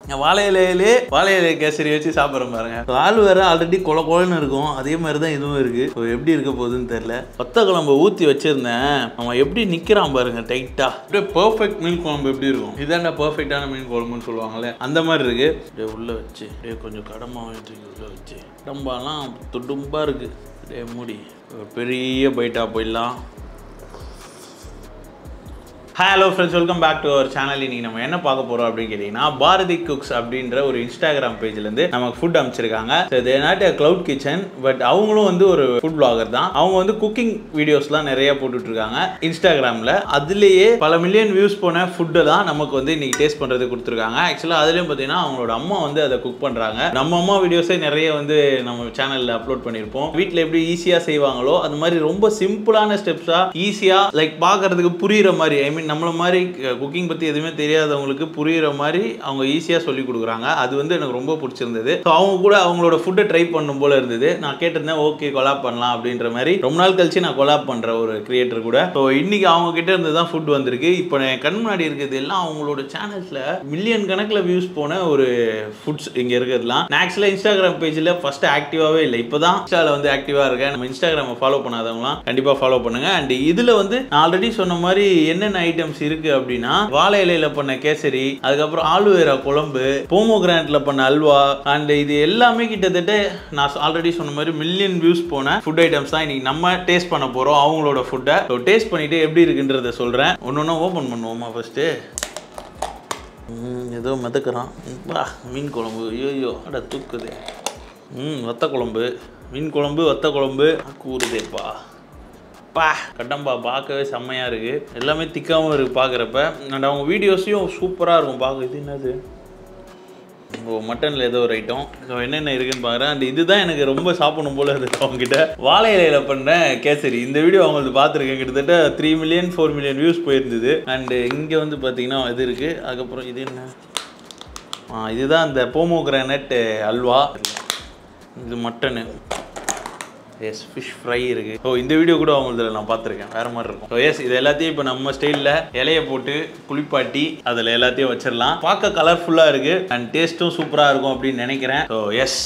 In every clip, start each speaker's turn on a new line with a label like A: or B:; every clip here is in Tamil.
A: வாழை இலையிலே வாழை இலை கேசரி வச்சு சாப்பிட்றோம் பாருங்க ஆள் வேற ஆல்ரெடி கொல கொலன்னு இருக்கும் அதே மாதிரி தான் இதுவும் இருக்கு இப்போ எப்படி இருக்க போகுதுன்னு தெரியல கொத்த குழம்பு ஊற்றி வச்சிருந்தேன் அவன் எப்படி நிற்கிறான் பாருங்க டைட்டா அப்படியே பர்ஃபெக்ட் மீன் குழம்பு எப்படி இருக்கும் இதாண்டா பர்ஃபெக்டான மீன் குழம்புன்னு சொல்லுவாங்கல்ல அந்த மாதிரி இருக்கு அப்படியே உள்ள வச்சு அப்படியே கொஞ்சம் கடமாவை தூக்கி உள்ள வச்சு கடம்பாலாம் துடும்பா இருக்கு அப்படியே மூடி ஒரு பெரிய பைட்டா போயிடலாம் hello friends welcome back to our channel இன்னைக்கு நம்ம என்ன பார்க்க போறோம் அப்படின்னு கேட்டிங்கன்னா பாரதி குக்ஸ் அப்படின்ற ஒரு இன்ஸ்டாகிராம் பேஜ்லேருந்து நமக்கு ஃபுட் அமைச்சிருக்காங்க so they not a cloud kitchen but அவங்களும் வந்து ஒரு ஃபுட் பிளாகர் தான் அவங்க வந்து குக்கிங் வீடியோஸ்லாம் நிறைய போட்டுட்டு இருக்காங்க இன்ஸ்டாகிராமில் அதுலேயே பல மில்லியன் வியூஸ் போன ஃபுட்டை தான் நமக்கு வந்து இன்னைக்கு டேஸ்ட் பண்ணுறது கொடுத்துருக்காங்க ஆக்சுவலாக அதுலேயும் பார்த்தீங்கன்னா அவங்களோட அம்மா வந்து அதை குக் பண்ணுறாங்க நம்ம அம்மா வீடியோஸே நிறைய வந்து நம்ம சேனலில் அப்லோட் பண்ணியிருப்போம் வீட்டில் எப்படி ஈஸியாக செய்வாங்களோ அது மாதிரி ரொம்ப சிம்பிளான ஸ்டெப்ஸாக ஈஸியாக லைக் பார்க்கறதுக்கு புரியுற மாதிரி ஐ மீன் நம்மள மாதிரி குக்கிங் பற்றி எதுவுமே தெரியாதவங்களுக்கு புரியுற மாதிரி அவங்க ஈஸியாக சொல்லி கொடுக்குறாங்க அது வந்து எனக்கு ரொம்ப பிடிச்சிருந்தது ஸோ அவங்க கூட அவங்களோட ஃபுட்டை ட்ரை பண்ணும் போல இருந்தது நான் கேட்டிருந்தேன் ஓகே கொலாப் பண்ணலாம் அப்படின்ற மாதிரி ரொம்ப நாள் கழிச்சு நான் கொலாப் பண்ணுற ஒரு கிரியேட்டர் கூட ஸோ இன்னைக்கு அவங்க கிட்ட இருந்து தான் ஃபுட் வந்திருக்கு இப்போ என் கண் முன்னாடி இருக்கிறது எல்லாம் அவங்களோட சேனல்ஸில் மில்லியன் கணக்கில் வியூஸ் போன ஒரு ஃபுட்ஸ் இங்கே இருக்கிறதுலாம் நான் ஆக்சுவலாக இன்ஸ்டாகிராம் பேஜில் ஃபர்ஸ்ட் ஆக்டிவாகவே இல்லை இப்போ தான் இன்ஸ்டாவில் வந்து ஆக்டிவாக இருக்கேன் நம்ம இன்ஸ்டாகிராமை ஃபாலோ பண்ணாதவங்களாம் கண்டிப்பாக ஃபாலோ பண்ணுங்க அண்ட் இதில் வந்து நான் ஆல்ரெடி சொன்ன மாதிரி என்னென்ன ஐட்டம்ஸ் இருக்கு அப்படின்னா வாழை இலையில பண்ண கேசரி அதுக்கப்புறம் ஆலுவேரா குழம்பு போமோ கிராண்ட்ல பண்ண அல்வா அண்ட் இது எல்லாமே கிட்டத்தட்ட நான் ஆல்ரெடி சொன்ன மாதிரி மில்லியன் வியூஸ் போன ஃபுட் ஐட்டம்ஸ் தான் இன்னைக்கு நம்ம டேஸ்ட் பண்ண போறோம் அவங்களோட ஃபுட்டை ஸோ டேஸ்ட் பண்ணிட்டு எப்படி இருக்குன்றத சொல்றேன் ஒன்று ஒன்று ஓப்பன் பண்ணுவோமா ஃபர்ஸ்ட்டு ஏதோ மிதக்கிறான் வா மீன் குழம்பு ஐயோ அட தூக்குது ம் வத்த குழம்பு மீன் குழம்பு வத்த குழம்பு கூறுதேப்பா பா கட்டம்பா பார்க்கவே செம்மையாக இருக்குது எல்லாமே திக்காகவும் இருக்குது பார்க்குறப்ப அண்ட் அவங்க வீடியோஸையும் சூப்பராக இருக்கும் பார்க்க இது என்னது ஓ மட்டனில் ஏதோ ஒரு ஐட்டம் ஸோ என்னென்ன இருக்குன்னு பார்க்குறேன் அண்ட் இதுதான் எனக்கு ரொம்ப சாப்பிடணும் போல இருக்கு அவங்ககிட்ட வாழை இலையில பண்ண கேசரி இந்த வீடியோ அவங்களுக்கு பார்த்துருக்கேன் கிட்டத்தட்ட three million four million views போயிருந்தது அண்டு இங்கே வந்து பார்த்தீங்கன்னா இது இருக்குது அதுக்கப்புறம் இது என்ன ஆ இதுதான் அந்த போமோ கிரானட் அல்வா இது மட்டனு எஸ் ஃபிஷ் ஃப்ரை இருக்கு ஸோ இந்த வீடியோ கூட அவங்களதுல நான் பார்த்துருக்கேன் வேற மாதிரி இருக்கும் ஸோ எஸ் இது எல்லாத்தையும் இப்போ நம்ம ஸ்டைலில் இலைய போட்டு குளிப்பாட்டி அதில் எல்லாத்தையும் வச்சிடலாம் பார்க்க கலர்ஃபுல்லாக இருக்கு அண்ட் டேஸ்ட்டும் சூப்பராக இருக்கும் அப்படின்னு நினைக்கிறேன் ஸோ எஸ்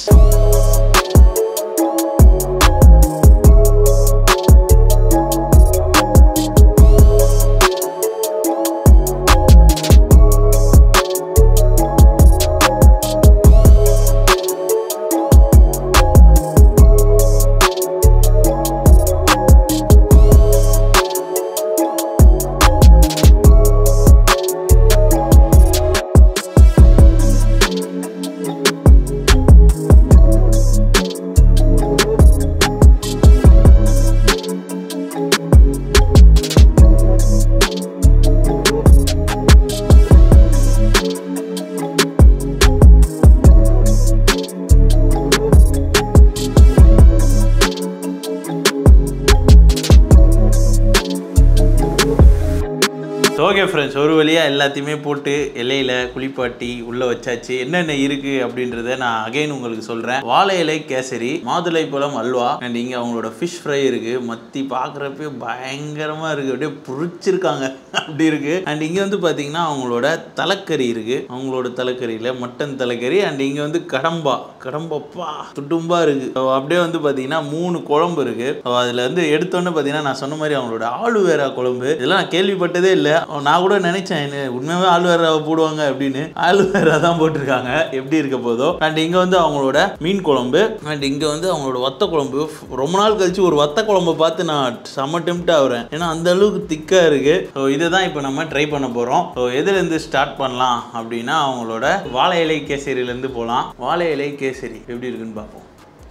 A: ஓகே ஃப்ரெண்ட்ஸ் ஒரு வழியாக எல்லாத்தையுமே போட்டு இலையில குளிப்பாட்டி உள்ளே வச்சாச்சு என்னென்ன இருக்குது அப்படின்றத நான் அகைன் உங்களுக்கு சொல்கிறேன் வாழை இலை கேசரி மாதுளை பழம் அல்வா அண்ட் இங்கே அவங்களோட ஃபிஷ் ஃப்ரை இருக்குது மத்தி பார்க்குறப்ப பயங்கரமாக இருக்குது அப்படியே புரிச்சிருக்காங்க அப்படி இருக்குது அண்ட் இங்கே வந்து பார்த்தீங்கன்னா அவங்களோட தலைக்கறி இருக்குது அவங்களோட தலைக்கறியில் மட்டன் தலைக்கறி அண்ட் இங்கே வந்து கடம்பா கடம்பப்பா துடும்பா இருக்குது So, அப்படியே வந்து பார்த்தீங்கன்னா மூணு குழம்பு இருக்குது அதில் வந்து எடுத்தோன்னே பார்த்தீங்கன்னா நான் சொன்ன மாதிரி அவங்களோட ஆளு வேறா குழம்பு இதெல்லாம் நான் கேள்விப்பட்டதே இல்லை நான் கூட நினைச்சேன் என்ன உண்மையாவே ஆளு வேற போடுவாங்க அப்படின்னு ஆளு வேற தான் போட்டிருக்காங்க எப்படி இருக்க போதோ அண்ட் இங்க வந்து அவங்களோட மீன் குழம்பு அண்ட் இங்க வந்து அவங்களோட வத்த குழம்பு ரொம்ப நாள் கழிச்சு ஒரு வத்த குழம்பு பார்த்து நான் செம்ம டெம்ட் ஆகுறேன் ஏன்னா அந்த அளவுக்கு திக்கா இருக்கு ஸோ இதை தான் இப்போ நம்ம ட்ரை பண்ண போறோம் ஸோ எதுலேருந்து ஸ்டார்ட் பண்ணலாம் அப்படின்னா அவங்களோட வாழை இலை கேசரியிலேருந்து போகலாம் வாழை இலை கேசரி எப்படி இருக்குன்னு பார்ப்போம்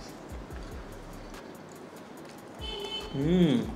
A: ம்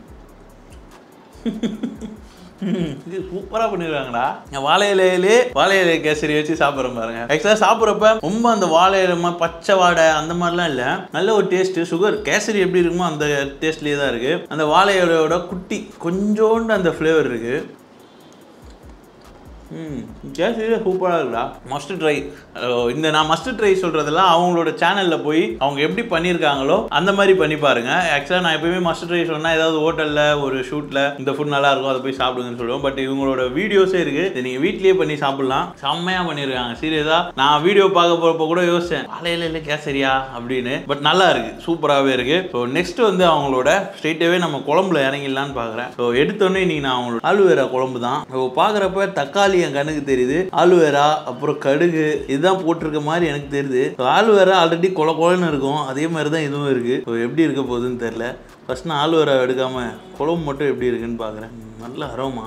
A: ம், இது சூப்பரா பண்ணிருக்காங்கடா நான் வாழை இலையிலே வாழை இலை கேசரி வச்சு சாப்பிட்றேன் பாருங்க ஆக்சுவலாக சாப்பிட்றப்ப ரொம்ப அந்த வாழை இலை மாதிரி பச்சை வாடை அந்த மாதிரிலாம் இல்லை நல்ல ஒரு டேஸ்ட் சுகர் கேசரி எப்படி இருக்குமோ அந்த டேஸ்ட்லேயே தான் இருக்கு அந்த வாழை இலையோட குட்டி கொஞ்சோண்டு அந்த ஃப்ளேவர் இருக்கு ம் கேசரியே சூப்பராக இருக்குடா மஸ்ட் ட்ரை இந்த நான் மஸ்ட் ட்ரை சொல்கிறதெல்லாம் அவங்களோட சேனலில் போய் அவங்க எப்படி பண்ணியிருக்காங்களோ அந்த மாதிரி பண்ணி பாருங்க ஆக்சுவலாக நான் எப்பயுமே மஸ்ட் ட்ரை சொன்னால் ஏதாவது ஹோட்டலில் ஒரு ஷூட்டில் இந்த ஃபுட் நல்லா இருக்கும் அதை போய் சாப்பிடுங்கன்னு சொல்லுவோம் பட் இவங்களோட வீடியோஸே இருக்குது இதை நீங்கள் வீட்லேயே பண்ணி சாப்பிட்லாம் செம்மையாக பண்ணியிருக்காங்க சீரியஸாக நான் வீடியோ பார்க்க போகிறப்ப கூட யோசிச்சேன் வாழையில இல்லை கேசரியா அப்படின்னு பட் நல்லா இருக்கு சூப்பராகவே இருக்கு ஸோ நெக்ஸ்ட் வந்து அவங்களோட ஸ்ட்ரெயிட்டாகவே நம்ம குழம்புல இறங்கிடலான்னு பார்க்குறேன் ஸோ எடுத்தோடனே இன்னைக்கு நான் அவங்களோட ஆலுவேரா குழம்பு தான் ஸோ பார்க்குறப்ப தக்காளி என் கண்ணுக்கு தெரியுது ஆலுவேரா அப்புறம் கடுகு இதுதான் போட்டிருக்க மாதிரி எனக்கு தெரியுது ஸோ ஆலுவேரா ஆல்ரெடி கொல கொலன்னு இருக்கும் அதே மாதிரி தான் இதுவும் இருக்கு ஸோ எப்படி இருக்க போகுதுன்னு தெரில ஃபர்ஸ்ட் நான் ஆலுவேரா எடுக்காம குழம்பு மட்டும் எப்படி இருக்குன்னு பார்க்குறேன் நல்ல அரோமா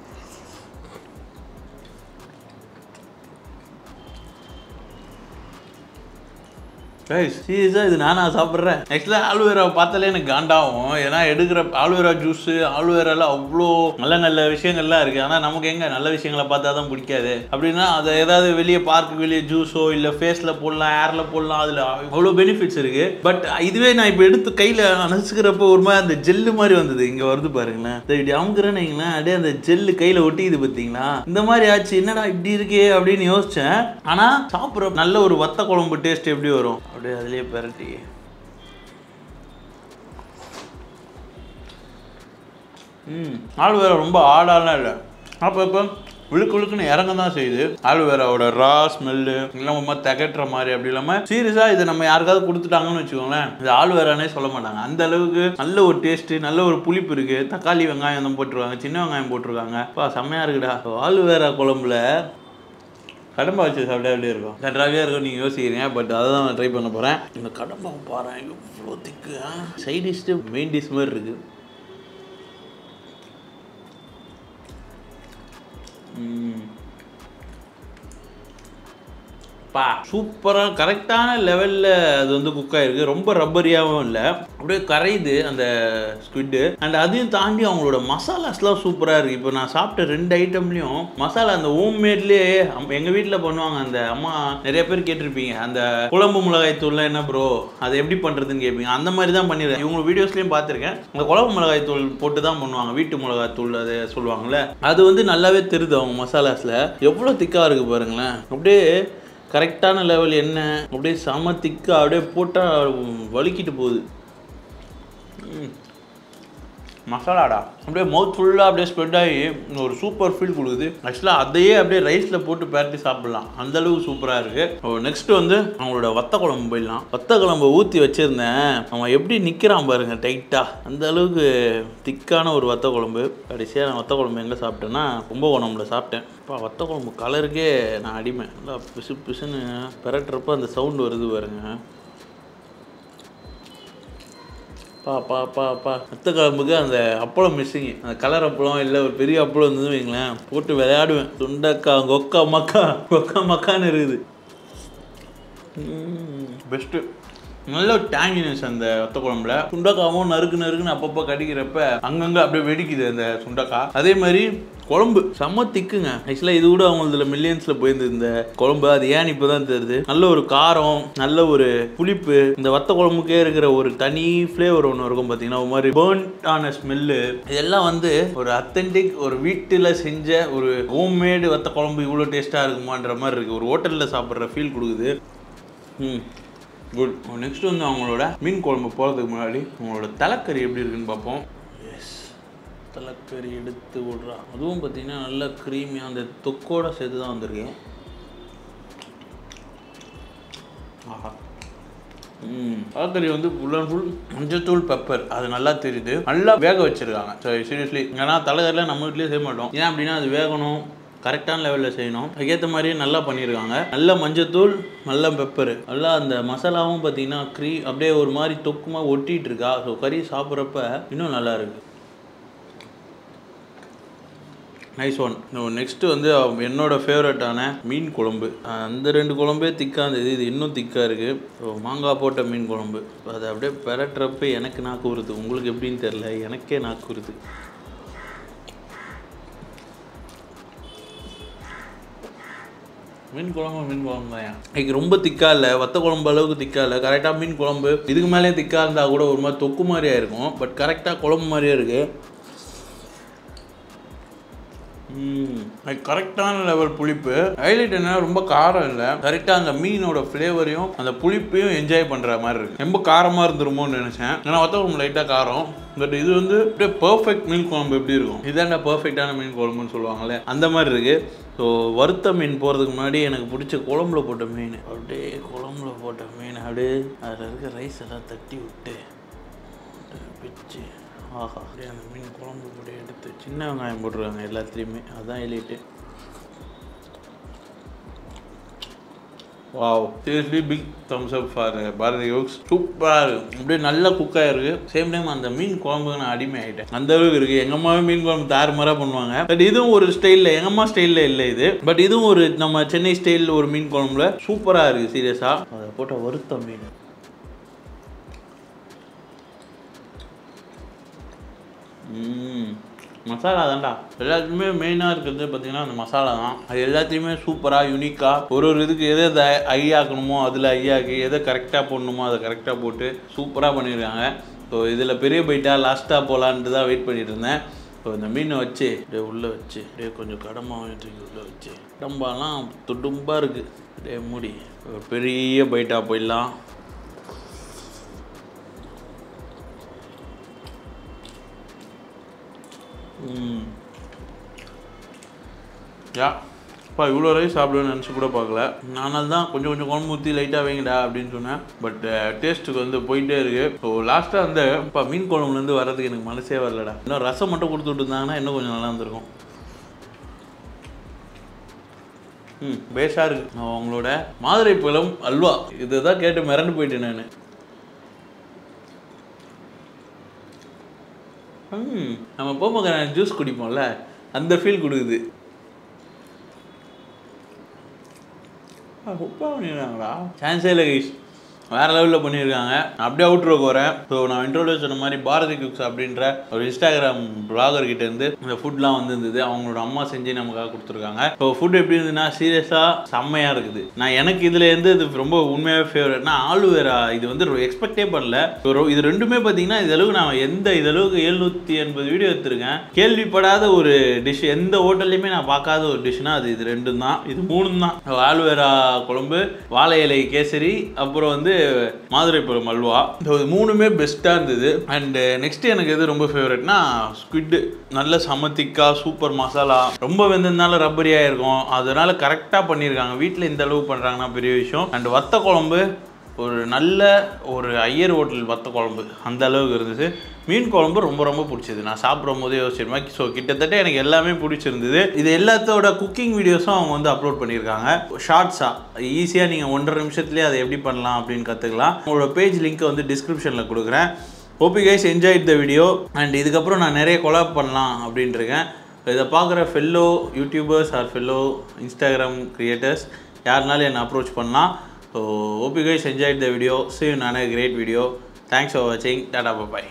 A: கைஸ் சீரியஸாக இது நானா சாப்பிட்றேன் ஆக்சுவலாக ஆலுவேராவை பார்த்தாலே எனக்கு காண்டாகும் ஏன்னா எடுக்கிற ஆலுவேரா ஜூஸு ஆலுவேரால அவ்வளோ நல்ல நல்ல விஷயங்கள்லாம் இருக்குது ஆனால் நமக்கு எங்கே நல்ல விஷயங்களை பார்த்தா தான் பிடிக்காது அப்படின்னா அதை ஏதாவது வெளியே பார்க்கு வெளியே ஜூஸோ இல்லை ஃபேஸில் போடலாம் ஏரில் போடலாம் அதில் அவ்வளோ பெனிஃபிட்ஸ் இருக்குது பட் இதுவே நான் இப்போ எடுத்து கையில் அணைச்சிக்கிறப்ப ஒரு மாதிரி அந்த ஜெல்லு மாதிரி வந்தது இங்கே வருது பாருங்களேன் இதை இப்படி அமுக்குறேன்னு வைங்களேன் அப்படியே அந்த ஜெல்லு கையில் ஒட்டிக்குது பார்த்தீங்களா இந்த மாதிரி ஆச்சு என்னடா இப்படி இருக்கே அப்படின்னு யோசித்தேன் ஆனால் சாப்பிட்ற நல்ல ஒரு வத்த குழம்பு டேஸ்ட் எப்படி வரும் அப்படியே அதுலயே பெரட்டி ம் ஆலுவேரா ரொம்ப ஆடாலாம் இல்லை அப்போ இப்போ விழுக்கு விழுக்குன்னு இறங்க தான் செய்யுது ஆலுவேராவோட ரா ஸ்மெல்லு இல்லாமல் திகட்டுற மாதிரி அப்படி இல்லாமல் சீரியஸாக இதை நம்ம யாருக்காவது கொடுத்துட்டாங்கன்னு வச்சுக்கோங்களேன் இது ஆலுவேரானே சொல்ல மாட்டாங்க அந்த அளவுக்கு நல்ல ஒரு டேஸ்ட்டு நல்ல ஒரு புளிப்பு இருக்குது தக்காளி வெங்காயம் தான் போட்டிருக்காங்க சின்ன வெங்காயம் போட்டிருக்காங்க அப்பா செம்மையாக இருக்குடா ஆலுவேரா குழம்புல கடம்பா வச்சு சாப்பிட்டா எப்படி இருக்கும் கரெக்டாகவே இருக்கும் நீங்கள் யோசிக்கிறீங்க பட் அதை தான் நான் ட்ரை பண்ண போகிறேன் இந்த கடம்பா பாரு எவ்வளோ திக்கு சைட் டிஷ்ட்டு மெயின் டிஷ் மாதிரி இருக்குது ம். பா சூப்பராக கரெக்டான லெவலில் அது வந்து குக் ஆயிருக்கு ரொம்ப ரப்பரியாகவும் இல்லை அப்படியே கரையுது அந்த ஸ்குவிட்டு அண்ட் அதையும் தாண்டி அவங்களோட மசாலாஸ்லாம் சூப்பராக இருக்குது இப்போ நான் சாப்பிட்ட ரெண்டு ஐட்டம்லேயும் மசாலா அந்த ஹோம் மேட்லேயே எங்கள் வீட்டில் பண்ணுவாங்க அந்த அம்மா நிறைய பேர் கேட்டிருப்பீங்க அந்த குழம்பு மிளகாய் தூள்லாம் என்ன ப்ரோ அதை எப்படி பண்ணுறதுன்னு கேட்பீங்க அந்த மாதிரி தான் பண்ணிடுறேன் இவங்க வீடியோஸ்லேயும் பார்த்துருக்கேன் அந்த குழம்பு மிளகாய் தூள் போட்டு தான் பண்ணுவாங்க வீட்டு மிளகாய் தூள் அது சொல்லுவாங்கள்ல அது வந்து நல்லாவே தெரியுது அவங்க மசாலாஸில் எவ்வளோ திக்காக இருக்குது பாருங்களேன் அப்படியே கரெக்டான லெவல் என்ன அப்படியே செம திக்கா அப்படியே போட்டால் வலிக்கிட்டு போகுது ம். மசாலாடா அப்படியே மவுத் ஃபுல்லாக அப்படியே ஸ்ப்ரெட் ஆகி ஒரு சூப்பர் ஃபீல் கொடுக்குது ஆக்சுவலாக அதையே அப்படியே ரைஸில் போட்டு பேரட்டி சாப்பிடலாம் அந்த அளவுக்கு சூப்பராக இருக்குது நெக்ஸ்ட் வந்து அவங்களோட வத்த குழம்பு போயிடலாம் வத்த குழம்பு ஊற்றி வச்சுருந்தேன் அவன் எப்படி நிற்கிறான் பாருங்க டைட்டாக அந்த அளவுக்கு திக்கான ஒரு வத்த குழம்பு கடைசியாக நான் வத்த குழம்பு எங்கே சாப்பிட்டேன்னா கும்பகோணம்ல சாப்பிட்டேன் அப்பா வத்த குழம்பு கலருக்கே நான் அடிமை நல்லா பிசு பிசுன்னு பெரட்டுறப்ப அந்த சவுண்டு வருது பாருங்க பா பா பா பா மத்த குழம்புக்கு அந்த அப்பளம் மிஸ்ஸிங் அந்த கலர் அப்பளம் இல்லை ஒரு பெரிய அப்பளம் இருந்தது வைங்களேன் போட்டு விளையாடுவேன் துண்டக்கா கொக்கா மக்கா கொக்கா மக்கான்னு இருக்குது பெஸ்ட்டு நல்ல டேங்கினஸ் அந்த வத்த குழம்புல சுண்டக்காவும் நறுக்கு நறுக்குன்னு அப்பப்போ கடிக்கிறப்ப அங்கங்கே அப்படியே வெடிக்குது அந்த சுண்டக்காய் அதே மாதிரி குழம்பு செம்ம திக்குங்க ஆக்சுவலாக இது கூட அவங்களதுல மில்லியன்ஸில் போயிருந்தது இந்த குழம்பு அது ஏன் இப்போ தான் தெரியுது நல்ல ஒரு காரம் நல்ல ஒரு புளிப்பு இந்த வத்த குழம்புக்கே இருக்கிற ஒரு தனி ஃப்ளேவர் ஒன்று இருக்கும் பார்த்தீங்கன்னா ஒரு மாதிரி பேர்ன்ட் ஆன ஸ்மெல்லு இதெல்லாம் வந்து ஒரு அத்தென்டிக் ஒரு வீட்டில் செஞ்ச ஒரு ஹோம்மேடு வத்த குழம்பு இவ்வளோ டேஸ்ட்டாக இருக்குமான்ற மாதிரி இருக்குது ஒரு ஹோட்டலில் சாப்பிட்ற ஃபீல் கொடுக்குது ம் குட் நெக்ஸ்ட் வந்து அவங்களோட மீன் குழம்பு போகிறதுக்கு முன்னாடி அவங்களோட தலைக்கறி எப்படி இருக்குன்னு பார்ப்போம் எஸ் தலைக்கறி எடுத்து விட்றா அதுவும் பார்த்தீங்கன்னா நல்ல க்ரீமியாக அந்த தொக்கோட சேர்த்து தான் வந்திருக்கேன் ஆஹா ம் தலைக்கறி வந்து ஃபுல் அண்ட் ஃபுல் மஞ்சத்தூள் பெப்பர் அது நல்லா தெரியுது நல்லா வேக வச்சிருக்காங்க சரி சீரியஸ்லி ஏன்னா தலைக்கறிலாம் நம்ம வீட்லேயே செய்ய மாட்டோம் ஏன் அப்படின்னா அது வேகணும் கரெக்டான லெவலில் செய்யணும் அதுக்கேற்ற மாதிரியே நல்லா பண்ணியிருக்காங்க நல்ல மஞ்சத்தூள் நல்ல பெப்பர் நல்லா அந்த மசாலாவும் பார்த்தீங்கன்னா க்ரீ அப்படியே ஒரு மாதிரி தொக்குமா ஒட்டிட்டு இருக்கா ஸோ கறி சாப்பிட்றப்ப இன்னும் நல்லா இருக்கு நைஸ் ஒன் நெக்ஸ்ட்டு வந்து அவ- என்னோட ஃபேவரட்டான மீன் குழம்பு அஹ் அந்த ரெண்டு குழம்பே திக்காக இருந்தது இது இன்னும் திக்காக இருக்குது ஸோ மாங்காய் போட்ட மீன் குழம்பு அது அப்படியே பெரட்டுறப்ப எனக்கு நாக்கு வருது உங்களுக்கு எப்படின்னு தெரில எனக்கே நாக்கு வருது மீன் குழம்பு மீன் குழம்பு தான் இன்னைக்கு ரொம்ப திக்கா இல்லை வத்த குழம்பு அளவுக்கு திக்கா இல்லை கரெக்டாக மீன் குழம்பு இதுக்கு மேலே திக்கா இருந்தால் கூட ஒரு மாதிரி தொக்கு மாதிரியா இருக்கும் பட் கரெக்டாக குழம்பு மாதிரியே இருக்கு கரெக்டான லெவல் புளிப்பு ஹைலைட் என்ன ரொம்ப காரம் இல்லை கரெக்டாக அந்த மீனோட ஃப்ளேவரையும் அந்த புளிப்பையும் என்ஜாய் பண்ணுற மாதிரி இருக்கு ரொம்ப காரமாக இருந்துருமோன்னு நினச்சேன் ஏன்னா வத்த குழம்பு லைட்டாக காரம் பட் இது வந்து அப்படியே பர்ஃபெக்ட் மீன் குழம்பு எப்படி இருக்கும் இதாண்டா பர்ஃபெக்டான மீன் குழம்புன்னு சொல்லுவாங்கல்ல அந்த மாதிரி இருக்கு ஸோ வறுத்த மீன் போகிறதுக்கு முன்னாடி எனக்கு பிடிச்ச குழம்புல போட்ட மீன் அப்படியே குழம்புல போட்ட மீன் அப்படியே அதில் இருக்க ரைஸ் எல்லாம் தட்டி விட்டு பிச்சு ஆஹா அப்படியே அந்த மீன் குழம்பு கூட எடுத்து சின்ன வெங்காயம் போட்டுருக்காங்க எல்லாத்துலேயுமே அதுதான் highlight wow seriously big thumbs up for Bharathi யோக்ஸ் சூப்பராக இருக்கு அப்படியே நல்லா குக் ஆயிருக்கு சேம் டைம் அந்த மீன் குழம்புக்கு நான் அடிமை ஆகிட்டேன் அந்த அளவுக்கு இருக்கு எங்கள் அம்மாவே மீன் குழம்பு தாறுமாறாக பண்ணுவாங்க பட் இதுவும் ஒரு ஸ்டைலில் எங்கள் அம்மா ஸ்டைலில் இல்லை இது பட் இதுவும் ஒரு நம்ம சென்னை ஸ்டைலில் ஒரு மீன் குழம்புல சூப்பராக இருக்குது சீரியஸாக அதை போட்ட வறுத்த மீன் ம் மசாலா தான்டா எல்லாத்துக்குமே மெயினாக இருக்கிறது பார்த்தீங்கன்னா அந்த மசாலா தான் அது எல்லாத்தையுமே சூப்பராக யூனிக்காக ஒரு ஒரு இதுக்கு எதை எதை ஐ ஆக்கணுமோ அதில் ஐ ஆக்கி எதை கரெக்டாக போடணுமோ அதை கரெக்டாக போட்டு சூப்பராக பண்ணியிருக்காங்க ஸோ இதில் பெரிய பைட்டாக லாஸ்ட்டாக போகலான்ட்டு தான் வெயிட் பண்ணிட்டு இருந்தேன் ஸோ இந்த மீனை வச்சு அப்படியே உள்ளே வச்சு அப்படியே கொஞ்சம் கடமாவும் தூக்கி உள்ளே வச்சு கடம்பாலாம் துடும்பாக இருக்குது அப்படியே மூடி ஒரு பெரிய பைட்டாக போயிடலாம் ம் யா அப்பா இவ்வளோ ரைஸ் சாப்பிடுவேன்னு நினச்சி கூட பார்க்கல நானால் தான் கொஞ்சம் கொஞ்சம் குழம்பு ஊற்றி லைட்டாக வைங்கடா அப்படின்னு சொன்னேன் பட் டேஸ்ட்டுக்கு வந்து போயிட்டே இருக்கு ஸோ லாஸ்ட்டாக வந்து இப்போ மீன் குழம்புலேருந்து வர்றதுக்கு எனக்கு மனசே வரலடா இன்னும் ரசம் மட்டும் கொடுத்து விட்டுருந்தாங்கன்னா இன்னும் கொஞ்சம் நல்லா இருந்திருக்கும் ம் பேஸாக இருக்கு அவங்களோட மாதுளை பழம் அல்வா இதை தான் கேட்டு மிரண்டு போயிட்டேன் நான் ம் நம்ம போமோகிரானட் ஜூஸ் குடிப்போம்ல அந்த ஃபீல் கொடுக்குது உப்பா பண்ணிடுறாங்களா சான்ஸே இல்லை கைஸ் வேறு லெவலில் பண்ணியிருக்காங்க அப்படியே அவுட்ரோக்கு வரேன் ஸோ நான் இன்ட்ரோடியூஸ் சொன்ன மாதிரி பாரதி குக்ஸ் அப்படின்ற ஒரு இன்ஸ்டாகிராம் பிளாகர் கிட்ட இருந்து இந்த ஃபுட்லாம் வந்திருந்தது அவங்களோட அம்மா செஞ்சு நமக்காக கொடுத்துருக்காங்க ஸோ ஃபுட் எப்படி இருந்ததுன்னா சீரியஸாக செம்மையாக இருக்குது நான் எனக்கு இதில் இருந்து இது ரொம்ப உண்மையாகவே ஃபேவரட்னா ஆலுவேரா இது வந்து எக்ஸ்பெக்டே பண்ணல So, ரொ- இது ரெண்டுமே பார்த்தீங்கன்னா இதளவுக்கு நான் எந்த இதளவுக்கு எழுநூற்றி எண்பது வீடியோ எடுத்திருக்கேன் கேள்விப்படாத ஒரு டிஷ் எந்த ஹோட்டல்லையுமே நான் பார்க்காத ஒரு டிஷ்னா அது இது ரெண்டும் தான் இது மூணும் தான் ஆலுவேரா குழம்பு வாழை இலை கேசரி அப்புறம் வந்து மாதுளை பழம் அல்வா ஸோ இது மூணுமே பெஸ்ட்டாக இருந்தது அண்டு நெக்ஸ்ட் எனக்கு எது ரொம்ப ஃபேவரட்னா ஸ்குவிட்டு நல்ல சமத்திக்கா சூப்பர் மசாலா ரொம்ப வெந்ததுனால ரப்பரியாக இருக்கும் அதனால கரெக்டாக பண்ணியிருக்காங்க வீட்டில் இந்த அளவு பண்ணுறாங்கன்னா பெரிய விஷயம் அண்ட் வத்த குழம்பு ஒரு நல்ல ஒரு ஐயர் ஹோட்டல் வத்த குழம்பு அந்த அளவுக்கு இருந்தது மீன் குழம்பு ரொம்ப ரொம்ப பிடிச்சது நான் சாப்பிடும் போதே யோசிச்சிருப்பேன் ஸோ கிட்டத்தட்ட எனக்கு எல்லாமே பிடிச்சிருந்தது இது எல்லாத்தோட குக்கிங் வீடியோஸும் அவங்க வந்து அப்லோட் பண்ணியிருக்காங்க ஷார்ட்ஸாக ஈஸியாக நீங்கள் ஒன்றரை நிமிஷத்துலேயே அதை எப்படி பண்ணலாம் அப்படின்னு கற்றுக்கலாம் உங்களோட பேஜ் லிங்க்கை வந்து டிஸ்கிரிப்ஷனில் கொடுக்குறேன் OP guys enjoy the video and இதுக்கப்புறம் நான் நிறைய கொலாப் பண்ணலாம் அப்படின்ட்டு இருக்கேன் இதை பார்க்குற fellow YouTubers or fellow Instagram creators யாருனாலும் என்னை அப்ரோச் பண்ணலாம் so OP guys enjoy the video see you in another great video thanks for watching tata bye